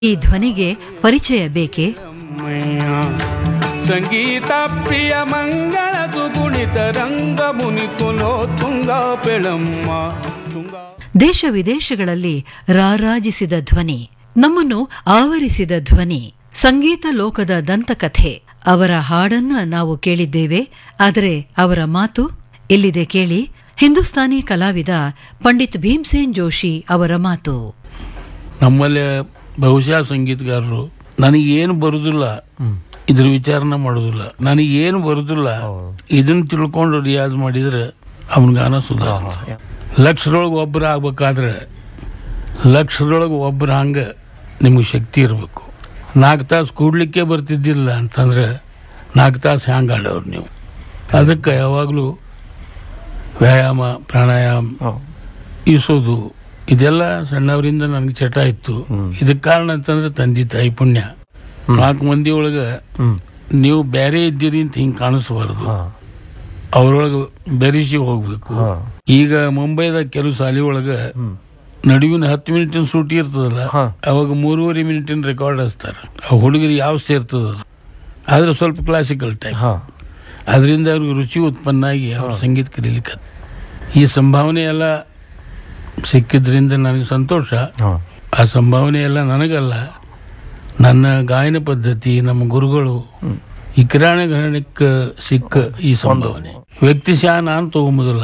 ಈ ಧ್ವನಿಗೆ ಪರಿಚಯ ಬೇಕೇ ಅಮ್ಮಯ್ಯ. ಸಂಗೀತ ಪ್ರಿಯ ಮಂಗಳ ಸುಗುಣಿತ ರಂಗ ಮುನಿ ಕುಲೋ ತುಂಗ ಬೆಳಮ್ಮ ತುಂಗ ದೇಶ ವಿದೇಶಗಳಲ್ಲಿ ರಾರಾಜಿಸಿದ ಧ್ವನಿ ನಮ್ಮನ್ನು ಆವರಿಸಿದ ಧ್ವನಿ ಸಂಗೀತ ಲೋಕದ ದಂತಕಥೆ ಅವರ ಹಾಡನ್ನ ನಾವು ಕೇಳಿದ್ದೇವೆ ಆದರೆ ಅವರ ಮಾತು ಎಲ್ಲಿದೆ ಕೇಳಿ ಹಿಂದೂಸ್ತಾನಿ ಕಲಾವಿದ ಪಂಡಿತ್ ಭೀಮ್ಸೇನ್ ಜೋಶಿ ಅವರ ಮಾತು ನಮ್ಮಲ್ಲಿ ಬಹುಶಃ ಸಂಗೀತಗಾರರು ನನಗೇನು ಬರುದಿಲ್ಲ ಇದ್ರ ವಿಚಾರನ ಮಾಡೋದಿಲ್ಲ ನನಗೇನು ಬರುದಿಲ್ಲ ಇದನ್ನ ತಿಳ್ಕೊಂಡು ರಿಯಾಜ್ ಮಾಡಿದ್ರೆ ಅವನ ಗಾನ ಸುಧಾರ ಲಕ್ಷದೊಳಗೆ ಒಬ್ಬರು ಆಗ್ಬೇಕಾದ್ರೆ ಲಕ್ಷದೊಳಗೆ ಒಬ್ಬರು ಹಂಗ ನಿಮಗೆ ಶಕ್ತಿ ಇರಬೇಕು ನಾಲ್ಕು ತಾಸು ಕೂಡ್ಲಿಕ್ಕೆ ಬರ್ತಿದ್ದಿಲ್ಲ ಅಂತಂದ್ರೆ ನಾಲ್ಕು ತಾಸು ಹ್ಯಾಂಗ ಆಡೋರು ನೀವು ಅದಕ್ಕೆ ಯಾವಾಗಲೂ ವ್ಯಾಯಾಮ ಪ್ರಾಣಾಯಾಮ ಈಸೋದು ಇದೆಲ್ಲ ಸಣ್ಣವರಿಂದ ನನಗೆ ಚಟ ಇತ್ತು ಇದಕ್ಕೆ ಕಾರಣ ಅಂತಂದ್ರೆ ತಂದೆ ತಾಯಿ ಪುಣ್ಯ ನಾಲ್ಕು ಮಂದಿ ಒಳಗ ನೀವು ಬೇರೆ ಇದ್ದೀರಿ ಅಂತ ಹಿಂಗೆ ಕಾಣಿಸ್ಬಾರ್ದು ಅವ್ರೊಳಗೆ ಬೆರೆಸಿ ಹೋಗ್ಬೇಕು ಈಗ ಮುಂಬೈದಾಗ ಕೆಲವು ಶಾಲೆ ಒಳಗ ನಡುವಿನ ಹತ್ತು ಮಿನಿಟಿನ ಸೂಟಿ ಇರ್ತದಲ್ಲ ಅವಾಗ ಮೂರುವರೆ ಮಿನಿಟಿನ ರೆಕಾರ್ಡ್ ಹಚ್ತಾರ ಆ ಹುಡುಗರಿಗೆ ಯಾವ ಸೇರ್ತದ ಆದ್ರೆ ಸ್ವಲ್ಪ ಕ್ಲಾಸಿಕಲ್ ಟೈಪ್ ಅದರಿಂದ ಅವ್ರಿಗೆ ರುಚಿ ಉತ್ಪನ್ನ ಆಗಿ ಅವ್ರ ಸಂಗೀತ ಕಲೀಲಿಕ್ಕೆ ಈ ಸಂಭಾವನೆ ಎಲ್ಲ ಸಿಕ್ಕಿದ್ರಿಂದ ನನಗೆ ಸಂತೋಷ ಆ ಸಂಭಾವನೆ ಎಲ್ಲ ನನಗಲ್ಲ ನನ್ನ ಗಾಯನ ಪದ್ಧತಿ ನಮ್ಮ ಗುರುಗಳು ಈ ಕಿರಾಣ ಘರಾಣಕ್ಕೆ ಸಿಕ್ಕ ಈ ಸಂಭಾವನೆ ವ್ಯಕ್ತಿಶಃ ನಾನು ತಗೊಂಬುದಿಲ್ಲ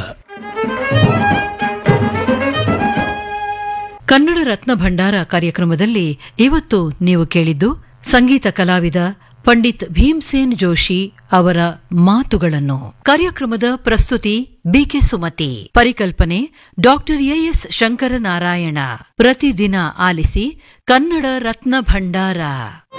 ಕನ್ನಡ ರತ್ನ ಭಂಡಾರ ಕಾರ್ಯಕ್ರಮದಲ್ಲಿ ಇವತ್ತು ನೀವು ಕೇಳಿದ್ದು ಸಂಗೀತ ಕಲಾವಿದ ಪಂಡಿತ್ ಭೀಮ್ಸೇನ್ ಜೋಶಿ ಅವರ ಮಾತುಗಳನ್ನು ಕಾರ್ಯಕ್ರಮದ ಪ್ರಸ್ತುತಿ ಬಿಕೆ ಸುಮತಿ ಪರಿಕಲ್ಪನೆ ಡಾಕ್ಟರ್ ಎಎಸ್ ಶಂಕರನಾರಾಯಣ ಪ್ರತಿದಿನ ಆಲಿಸಿ ಕನ್ನಡ ರತ್ನ ಭಂಡಾರ